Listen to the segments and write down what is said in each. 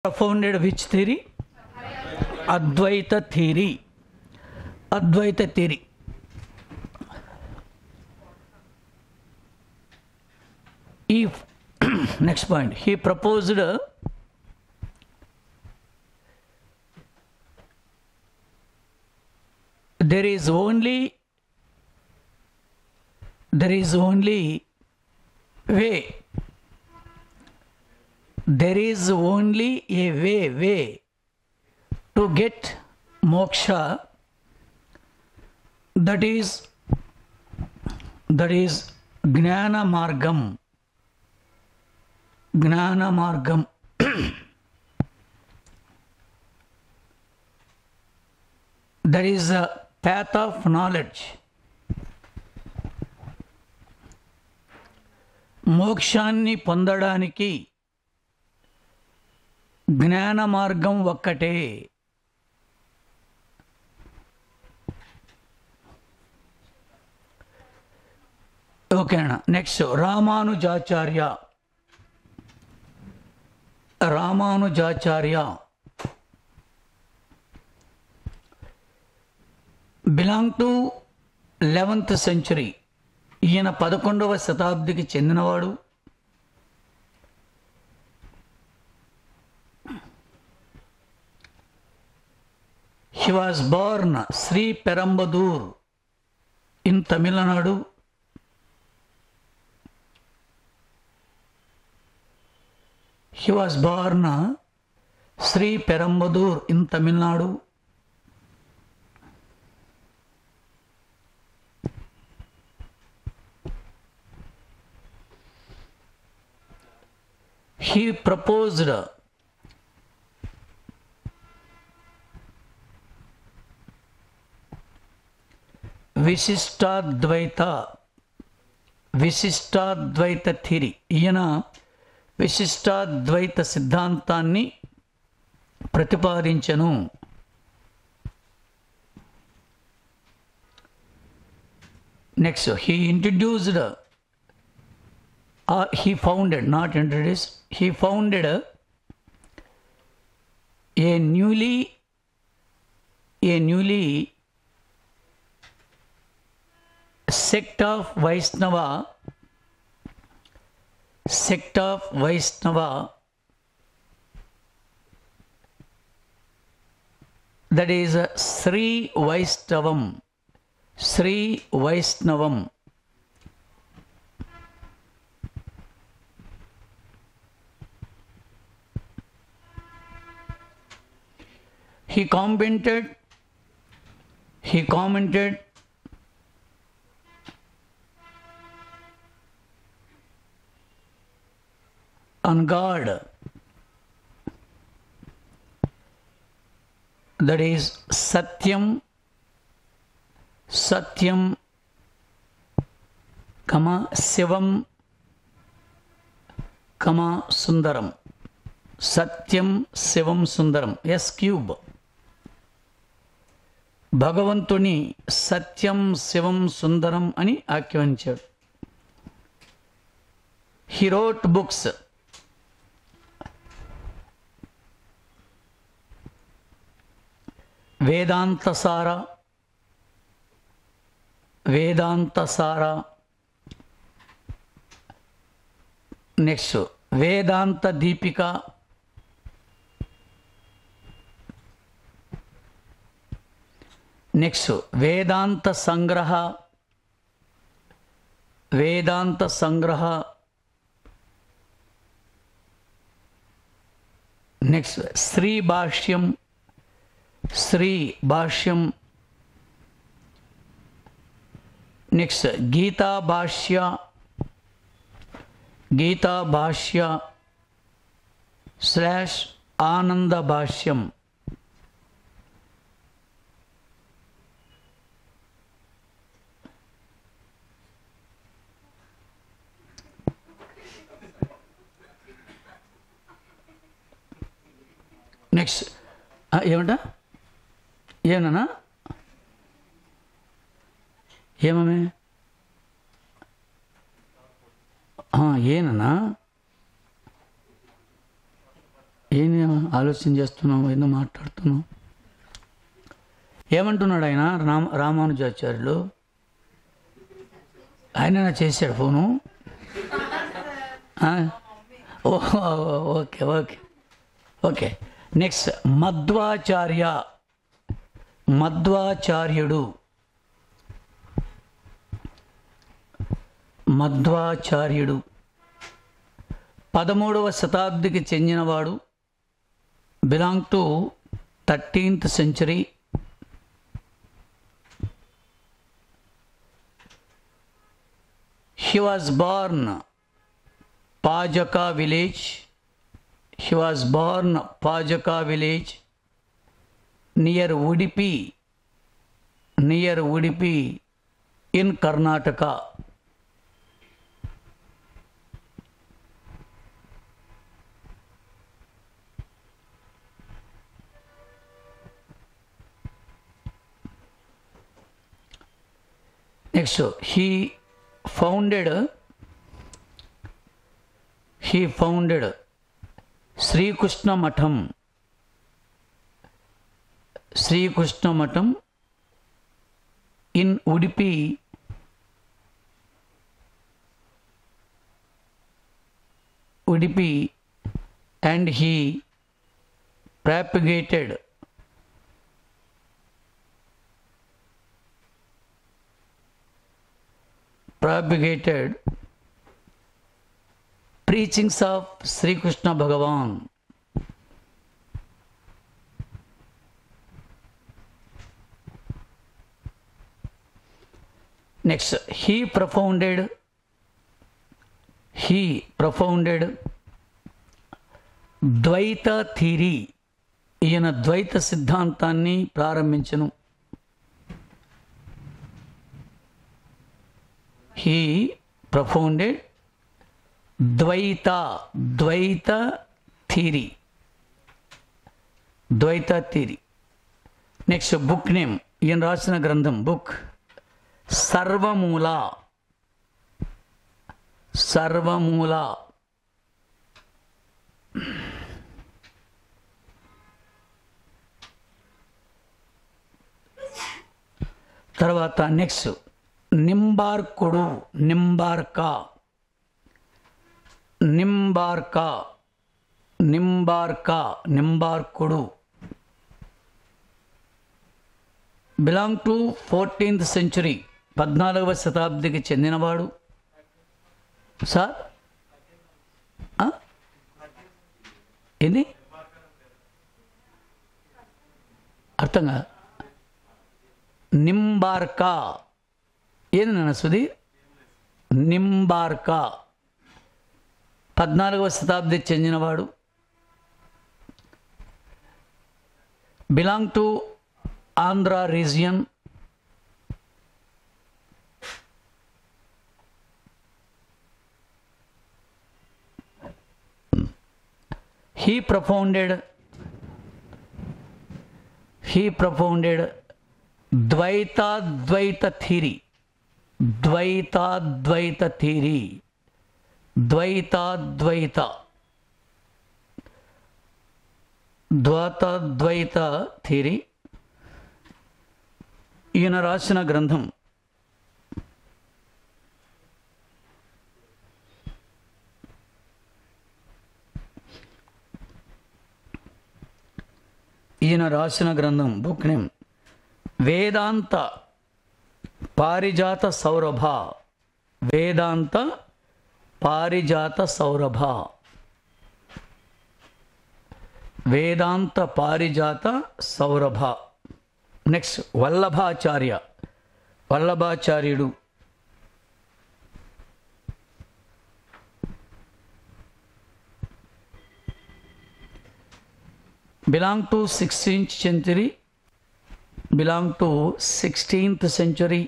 propounded which theory? Advaita theory. Advaita theory. If next point, he proposed uh, there is only there is only way there is only a way way to get moksha that is that is జ్ఞాన మార్గం జ్ఞాన మార్గం that is the path of knowledge మోక్షాన్ని పొందడానికి జ్ఞాన మార్గం ఒక్కటే ఓకేనా next Ramanujacharya Ramanujacharya belong to eleventh century ఈయన పదకొండవ శతాబ్దికి చెందినవాడు he was born Sri Perumbudur in Tamil Nadu he was born Sri Perumbudur in Tamil Nadu he proposed Vishishtadvaita Vishishtadvaita theory ఈయన విశిష్టాద్వైత సిద్ధాంతాన్ని ప్రతిపాదించను next he introduced or he founded, not introduced, he founded a, a newly a newly sect of Vaishnava sect of Vaishnava that is uh, Sri Vaishnavam Sri Vaishnavam he commented he commented on god that is satyam satyam kama shivam kama sundaram సత్యం శివం సుందరం S cube భగవంతుని సత్యం శివం సుందరం అని ఆఖ్యానించాడు he wrote books Vedantasara Vedantasara next Vedanta Deepika next Vedanta Sangraha Vedanta Sangraha next Sri Bhashyam Sri Bhashyam next Gita Bhashya Gita భాష్య స్లాష్ ఆనంద భాష్యం నెక్స్ట్ ఏమంట ఏమన్నా ఏమమే ఏనన్నా ఏం ఆలోచన చేస్తున్నాం ఏదో మాట్లాడుతున్నాం ఏమంటున్నాడు ఆయన రామ రామానుజాచార్యులు ఆయన చేశాడు ఫోను ఆ? ఓ okay okay okay next Madhvacharya మధ్వాచార్యుడు మధ్వాచార్యుడు పదమూడవ శతాబ్దికి చెందినవాడు belong to thirteenth century he was born Pajaka village. He was born Pajaka village near Udipi, near Udipi in Karnataka. Next, he founded he founded Sri Krishna Matham Sri Krishna Matham in Udupi Udupi and he propagated propagated preachings of Sri Krishna Bhagavan. Next, he propounded he propounded Dvaita theory ఈయన ద్వైత సిద్ధాంతాన్ని ప్రారంభించను he propounded ద్వైత ద్వైత theory ద్వైత theory next book name ఈయన రాసిన గ్రంథం book Sarvamula Sarvamula తర్వాత next నింబార్కుడు నింబార్క నింబార్క నింబార్క నింబార్కుడు బిలాంగ్ టు ఫోర్టీన్త్ సెంచురీ పద్నాలుగవ శతాబ్దికి చెందినవాడు సార్ ఆ? ఏంది అర్థంగా నింబార్క ఏంది నాన్న సుధీ నింబార్క పద్నాలుగవ శతాబ్దికి చెందినవాడు belong to Andhra region he propounded he propounded ద్వైత ద్వైత థీరీ ద్వైత ద్వైత థీరీ ద్వైత ద్వైత ద్వైత ద్వైత థీరీ ఈయన రాసిన గ్రంథం ఈయన రాసిన గ్రంథం బుక్ నేమ్ వేదాంత పారిజాత సౌరభ వేదాంత పారిజాత సౌరభ వేదాంత పారిజాత సౌరభ నెక్స్ట్ వల్లభాచార్య వల్లభాచార్యుడు belong to 16th century belong to 16th century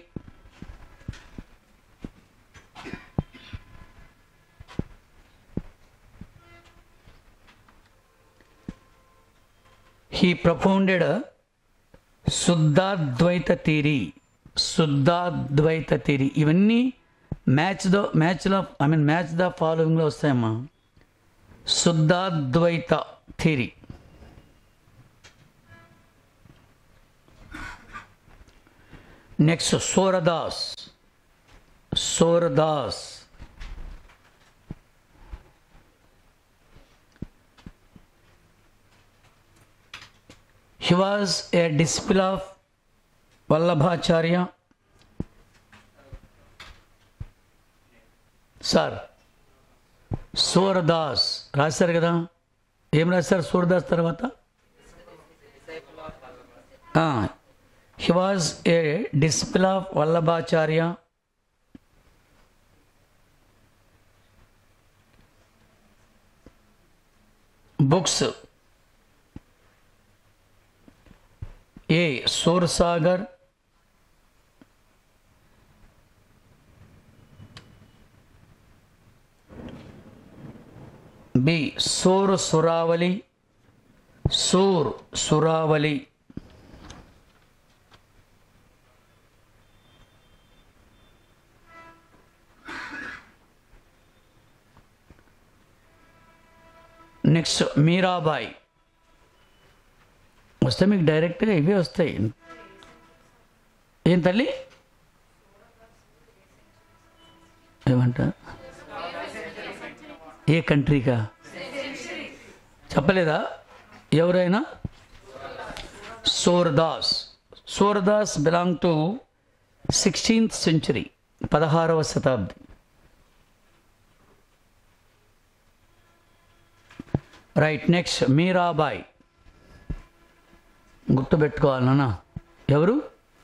he propounded a Shuddhadvaita theory Shuddhadvaita theory ఇవన్నీ మ్యాచ్ ద మ్యాచ్లో ఐ మీన్ మ్యాచ్ ద ఫాలోయింగ్లో వస్తాయమ్మా Shuddhadvaita theory next Surdas Surdas He was a disciple of Vallabhacharya. Sir Surdas రాశారు కదా ఏం రాశారు సూరదాస్ తర్వాత he was a disciple of Vallabhacharya books A Sursagar B Sur Suravali Sur Suravali next Mirabai వస్తే మీకు డైరెక్ట్గా ఇవే వస్తాయి ఏం తల్లి ఏమంట ఏ కంట్రీకా చెప్పలేదా ఎవరైనా Surdas Surdas belong to sixteenth century పదహారవ శతాబ్ది రైట్ నెక్స్ట్ మీరాబాయ్ గుర్తుపెట్టుకోవాలి నాన్న ఎవరు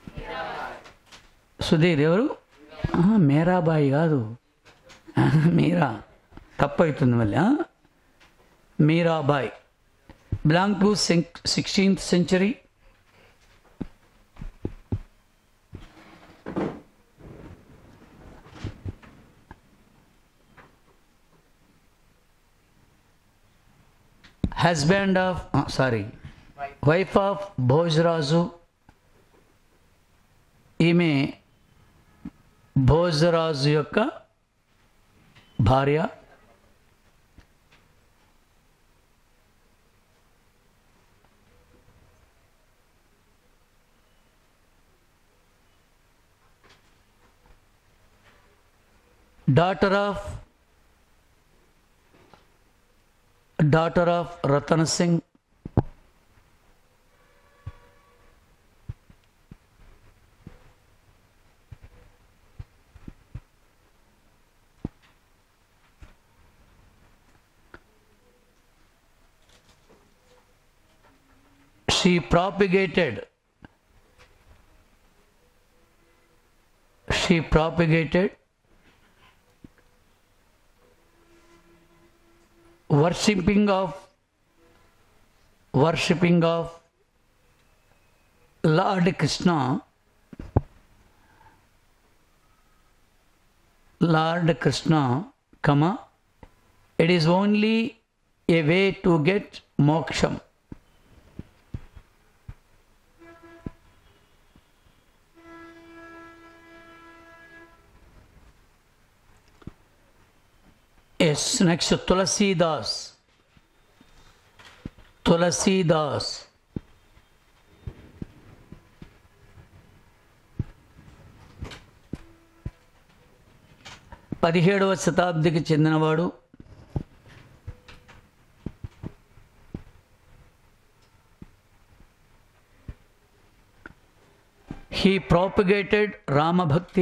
సుధీర్ ఎవరు ఆహా, మీరాబాయి కాదు ఆహా, మీరా తప్పు అవుతుంది మళ్ళీ ఆ? Mirabai belong to sixteenth century husband of sorry wife of Bhojaraju ఈమె భోజరాజు యొక్క భార్య daughter of daughter of Ratan Singh she propagated she propagated worshipping of worshipping of lord krishna lord krishna comma it is only a way to get moksham yes next Tulsidas Tulsidas పదిహేడవ శతాబ్దికి చెందినవాడు he propagated Ramabhakti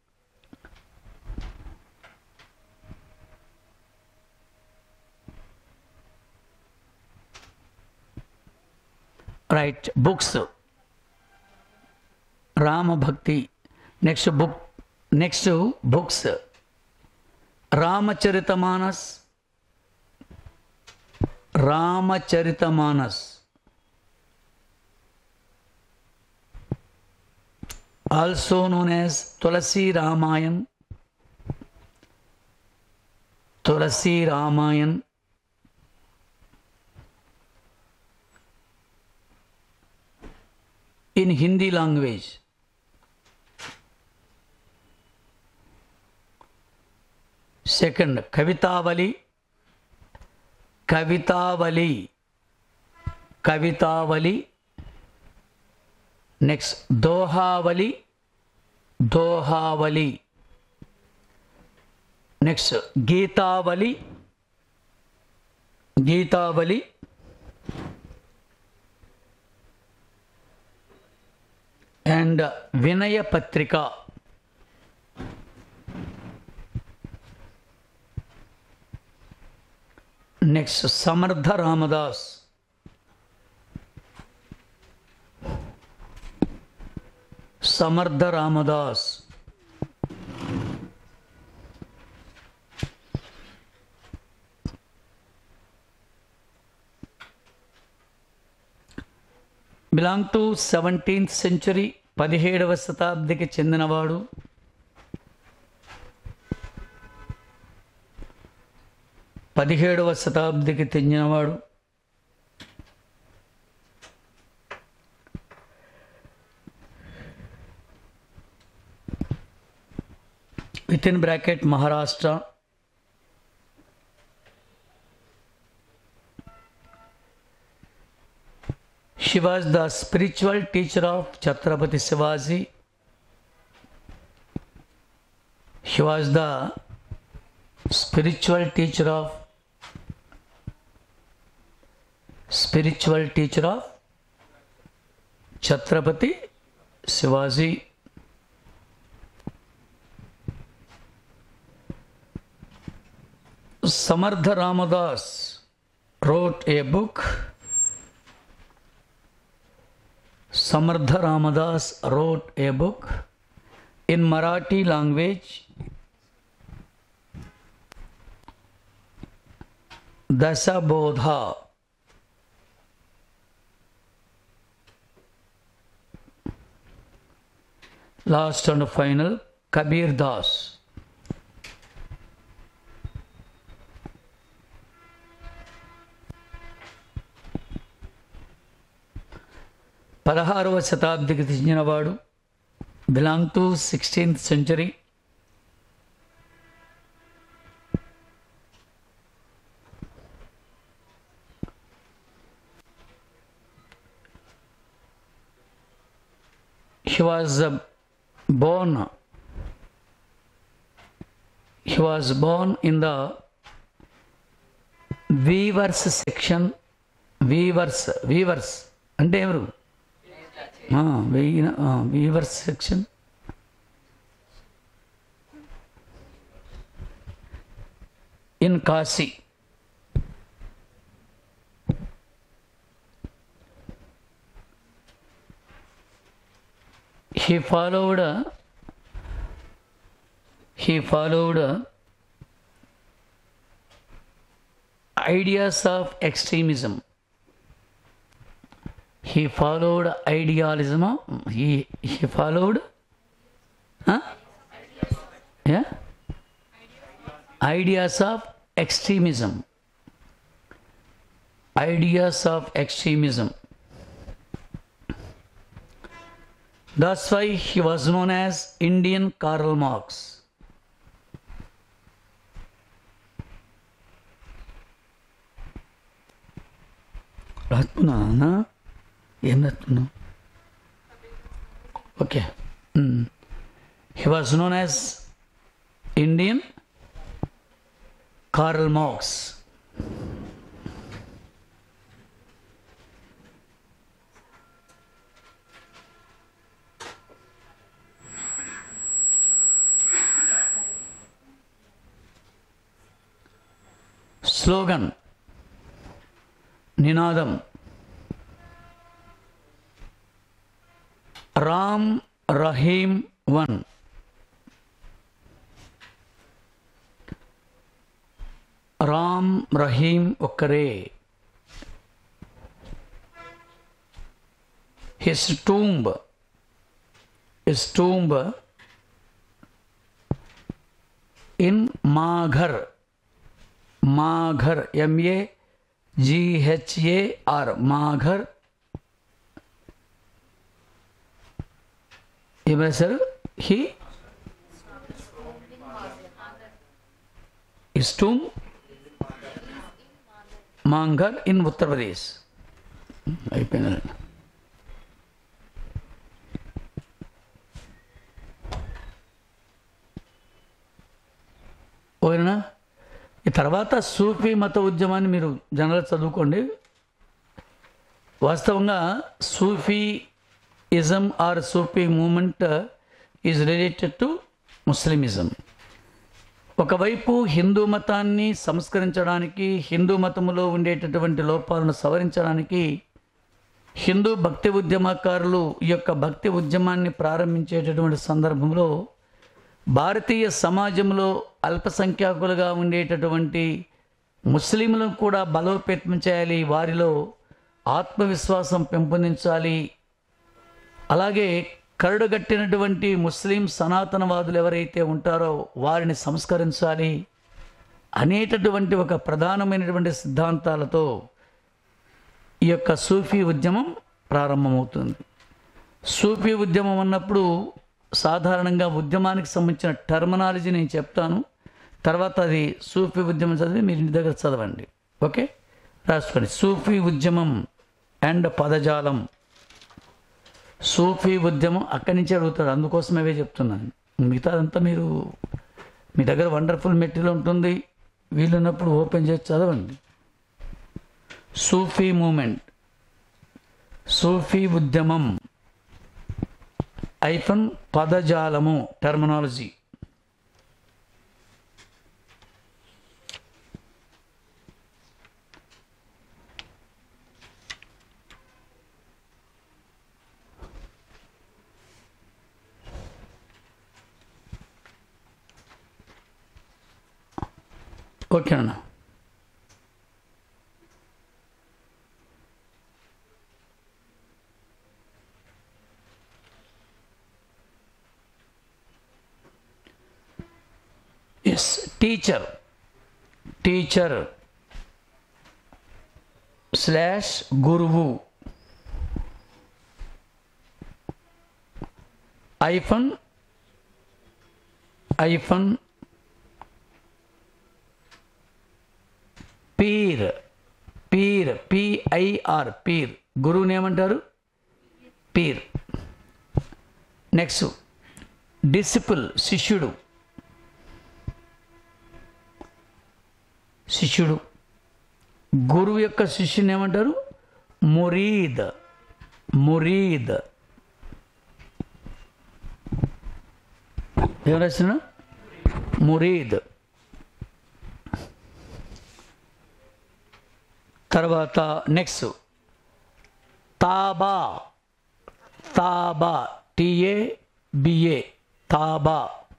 right books Ramabhakti next book next books Ramcharitmanas Ramcharitmanas also known as Tulsi Ramayan Tulsi Ramayan in Hindi language. Second, Kavitavali. Kavitavali. Kavitavali. Next, Dohavali. Dohavali next Gitavali Gitavali and Vinaya Patrika next Samarth Ramdas Samarth Ramdas belong to seventeenth century పదిహేడవ శతాబ్దికి చెందినవాడు పదిహేడవ శతాబ్దికి చెందినవాడు with in bracket Maharashtra She was the spiritual teacher of Chhatrapati Shivaji. She was the spiritual teacher of spiritual teacher of Chhatrapati Shivaji. Samardha Ramadas wrote a book Samardha Ramadas wrote a book in Marathi language. Dasabodha. Last and final, Kabir Das. పదహారవ శతాబ్దికి చెందినవాడు belong to sixteenth century he was uh, born he was born in the weavers section weavers weavers అంటే ఎవరు వెయ్యి weavers section in Kashi he followed he followed ideas of extremism he followed idealism he he followed huh? yeah ideas of extremism ideas of extremism that's why he was known as indian karl marx రాస్తున్నానా ఏం రాస్తున్నావు okay he was known as Indian Karl Marx slogan నినాదం Ram Rahim one Ram Rahim ఒక్కరే his tomb his tomb in Maghar Maghar M A G H A R Maghar ఏం రాశారు his ఇస్టూమ్ Maghar in Uttar Pradesh అయిపోయింది ఈ తర్వాత సూఫీ మత ఉద్యమాన్ని మీరు జనరల్ చదువుకోండి వాస్తవంగా Sufism or Sufi movement is related to Muslimism ఒకవైపు హిందూ మతాన్ని సంస్కరించడానికి హిందూ మతములో ఉండేటటువంటి లోపాలను సవరించడానికి హిందూ భక్తి ఉద్యమకారులు ఈ యొక్క భక్తి ఉద్యమాన్ని ప్రారంభించేటటువంటి సందర్భంలో భారతీయ సమాజంలో అల్పసంఖ్యాకులుగా ఉండేటటువంటి ముస్లింలను కూడా బలోపేతం చేయాలి వారిలో ఆత్మవిశ్వాసం పెంపొందించాలి అలాగే కరడుగట్టినటువంటి ముస్లిం సనాతనవాదులు ఎవరైతే ఉంటారో వారిని సంస్కరించాలి అనేటటువంటి ఒక ప్రధానమైనటువంటి సిద్ధాంతాలతో ఈ యొక్క సూఫీ ఉద్యమం ప్రారంభమవుతుంది సూఫీ ఉద్యమం అన్నప్పుడు సాధారణంగా ఉద్యమానికి సంబంధించిన టర్మినాలజీ నేను చెప్తాను తర్వాత అది సూఫీ ఉద్యమం చదివి మీరు ఇంటి దగ్గర చదవండి ఓకే రాసుకోండి సూఫీ ఉద్యమం అండ్ పదజాలం సూఫీ ఉద్యమం అక్కడి నుంచే అడుగుతాడు అందుకోసం అవే చెప్తున్నాను మిగతాదంతా మీరు మీ దగ్గర వండర్ఫుల్ మెటీరియల్ ఉంటుంది వీలున్నప్పుడు ఓపెన్ చేసి చదవండి సూఫీ మూమెంట్ సూఫీ ఉద్యమం ఐఫన్ పదజాలము టర్మినాలజీ ఓకే అన్న ఎస్ టీచర్ టీచర్ స్లాష్ గురువు ఐఫన్ ఐఫన్ పీర్ పీర్ పిఐఆర్ పీర్ గురువుని ఏమంటారు పీర్ నెక్స్ట్ డిసిపుల్ శిష్యుడు శిష్యుడు గురువు యొక్క శిష్యుని ఏమంటారు మురీద్ మురీద్ ఏం రాసిన మురీద్ తర్వాత నెక్స్ట్ తాబా తాబా టిఏ బిఏ తాబా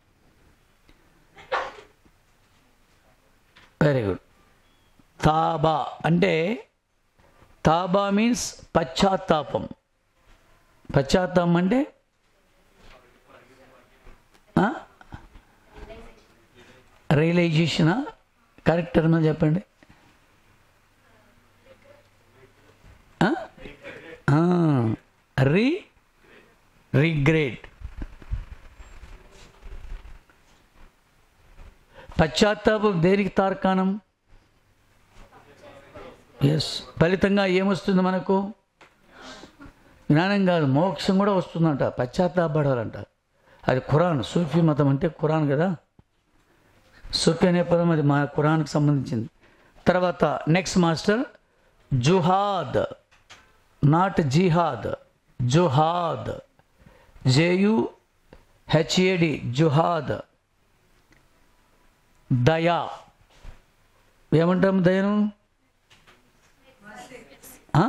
వెరీ గుడ్ తాబా అంటే తాబా మీన్స్ పశ్చాత్తాపం పశ్చాత్తాపం అంటే రియలైజేషనా కరెక్ట్ టర్మ్ చెప్పండి రీ రిగ్రెట్ పశ్చాత్తాపం దేనికి తార్కాణం ఎస్ ఫలితంగా ఏమొస్తుంది మనకు జ్ఞానం కాదు మోక్షం కూడా వస్తుందంట పశ్చాత్తాపడాలంట అది ఖురాన్ సూఫీ మతం అంటే ఖురాన్ కదా సూఫీ అనే పదం అది మా ఖురాన్కి సంబంధించింది తర్వాత నెక్స్ట్ మాస్టర్ జుహాద్ నాట్ జిహాద్ జుహాద్ జేయు హెచ్ఏడి జుహాద్ దయా ఏమంటాం దయను ఆ?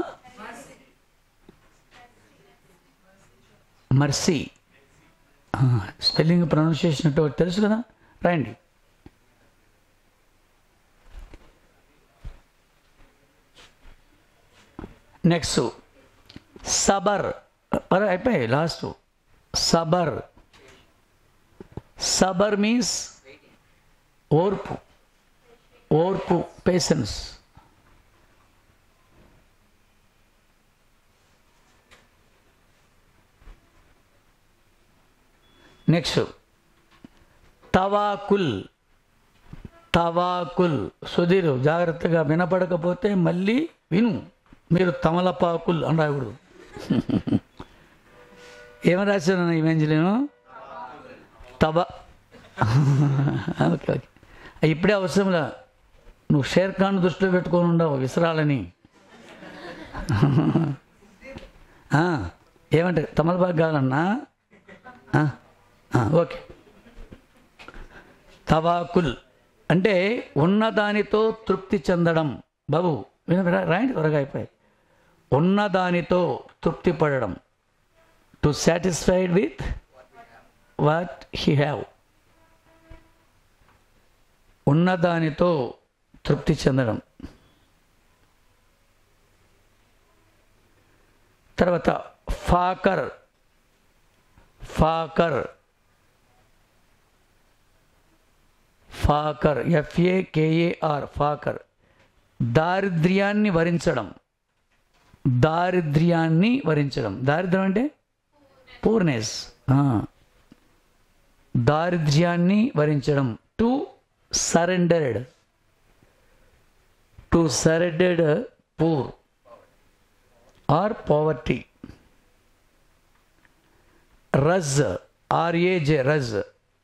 మర్సీ ఆ, స్పెల్లింగ్ ప్రొనౌన్సియేషన్ అంటే ఒకటి తెలుసు కదా రాయండి నెక్స్ట్ సబర్ అరే అయిపోయాయి లాస్ట్ సబర్ సబర్ మీన్స్ ఓర్పు ఓర్పు పేషెన్స్ నెక్స్ట్ తవాకుల్ తవాకుల్ సుధీర్ జాగ్రత్తగా వినపడకపోతే మళ్ళీ విను మీరు తమలపాకుల్ అని రాయకూడదు ఏమని రాశాను ఇమేంజలేను తవ ఓకే ఓకే ఇప్పుడే అవసరంలా నువ్వు షేర్ ఖాన్ దృష్టిలో పెట్టుకొని ఉండవు విసరాలని ఆ, ఏమంటే తమలపాకు కావాలన్నా ఆ, ఆ, ఓకే తవాకుల్ అంటే ఉన్నదానితో తృప్తి చెందడం బాబు విన- రా- రాయండి త్వరగా అయిపోయి ఉన్నదానితో తృప్తి పడడం to satisfied with what he have ఉన్నదానితో తృప్తి చెందడం తర్వాత ఫాకర్ ఫాకర్ ఫాకర్ ఎఫ్ఏకేఏఆర్ ఫాకర్ దారిద్ర్యాన్ని వరించడం దారిద్ర్యాన్ని వరించడం దారిద్ర్యం అంటే పూర్నెస్ దారిద్ర్యాన్ని వరించడం to surrendered to surrendered poor or poverty రజ్ ఆర్ఏజే రజ్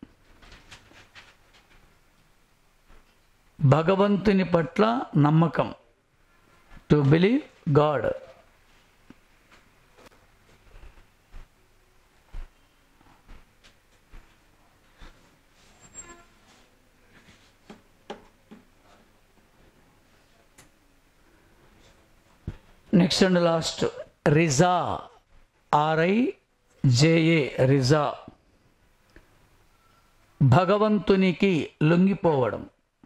భగవంతుని పట్ల నమ్మకం to believe God next and last రిజా ఆర్ఐ జేఏ రిజా భగవంతునికి లొంగిపోవడం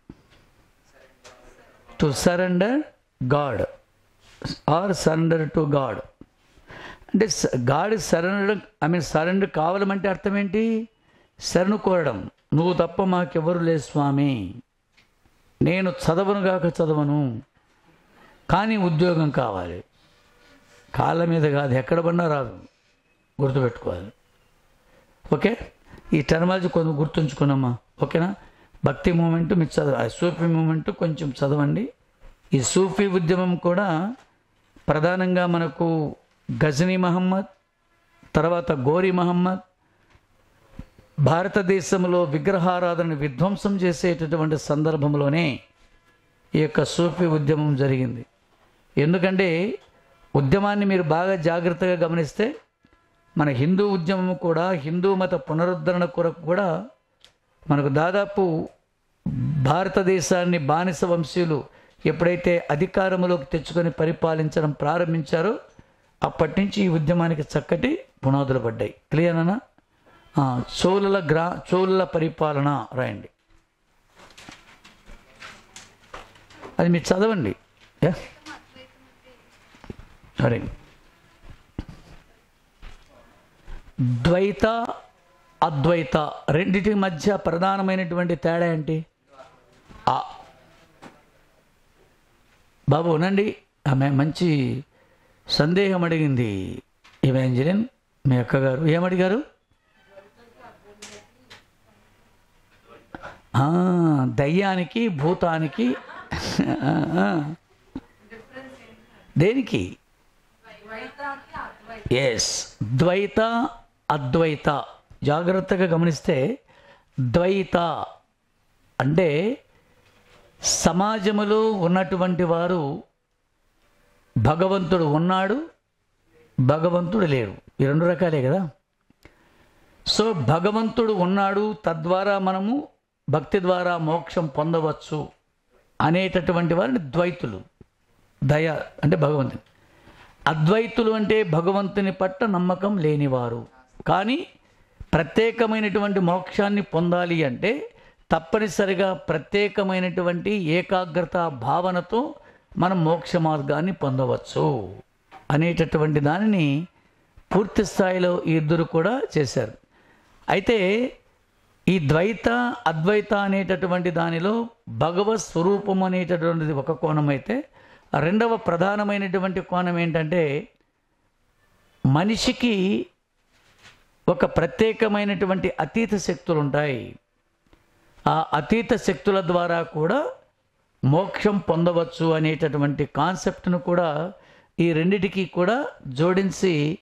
to surrender God or surrender to God అంటే God surrender I mean surrender కావాలంటే అర్థం ఏంటి శరణు కోరడం నువ్వు తప్ప మాకెవరు లేదు స్వామి నేను చదవను గాక చదవను కానీ ఉద్యోగం కావాలి కాళ్ళ మీద కాదు ఎక్కడ పడినా రాదు గుర్తుపెట్టుకోవాలి ఓకే ఈ టర్మాలజీ కొంచెం గుర్తుంచుకున్నామా ఓకేనా భక్తి మూమెంట్ మీరు చదవ ఆ సూఫీ మూమెంట్ కొంచెం చదవండి ఈ సూఫీ ఉద్యమం కూడా ప్రధానంగా మనకు గజనీ మహమ్మద్ తర్వాత గోరి మహమ్మద్ భారతదేశంలో విగ్రహారాధన విధ్వంసం చేసేటటువంటి సందర్భంలోనే ఈ యొక్క సూఫీ ఉద్యమం జరిగింది ఎందుకంటే ఉద్యమాన్ని మీరు బాగా జాగ్రత్తగా గమనిస్తే మన హిందూ ఉద్యమం కూడా హిందూ మత పునరుద్ధరణ కొరకు కూడా మనకు దాదాపు భారతదేశాన్ని బానిస వంశీయులు ఎప్పుడైతే అధికారంలోకి తెచ్చుకొని పరిపాలించడం ప్రారంభించారో అప్పటి నుంచి ఈ ఉద్యమానికి చక్కటి పునాదులు పడ్డాయి క్లియర్నా చోళుల గ్రా చోళుల పరిపాలన రాయండి అది మీరు చదవండి యా సరే ద్వైత అద్వైత రెండిటి మధ్య ప్రధానమైనటువంటి తేడా ఏంటి ఆ బాబు ఉనండి ఆమె మంచి సందేహం అడిగింది ఇవాంజలిన్ మీ అక్కగారు ఏమడిగారు ఆ, దయ్యానికి భూతానికి ఆ, ఆ. దేనికి ఎస్ ద్వైత అద్వైత జాగ్రత్తగా గమనిస్తే ద్వైత అంటే సమాజములో ఉన్నటువంటి వారు భగవంతుడు ఉన్నాడు భగవంతుడు లేరు ఈ రెండు రకాలే కదా సో భగవంతుడు ఉన్నాడు తద్వారా మనము భక్తి ద్వారా మోక్షం పొందవచ్చు అనేటటువంటి వారిని ద్వైతులు దయ అంటే భగవంతుని అద్వైతులు అంటే భగవంతుని పట్ల నమ్మకం లేనివారు కానీ ప్రత్యేకమైనటువంటి మోక్షాన్ని పొందాలి అంటే తప్పనిసరిగా ప్రత్యేకమైనటువంటి ఏకాగ్రత భావనతో మనం మోక్ష మార్గాన్ని పొందవచ్చు అనేటటువంటి దానిని పూర్తి స్థాయిలో ఈ ఇద్దరు కూడా చేశారు అయితే ఈ ద్వైత అద్వైత అనేటటువంటి దానిలో భగవత్ స్వరూపం అనేటటువంటిది ఒక కోణం అయితే రెండవ ప్రధానమైనటువంటి కోణం ఏంటంటే మనిషికి ఒక ప్రత్యేకమైనటువంటి అతీత శక్తులు ఉంటాయి ఆ అతీత శక్తుల ద్వారా కూడా మోక్షం పొందవచ్చు అనేటటువంటి కాన్సెప్ట్ను కూడా ఈ రెండిటికి కూడా జోడించి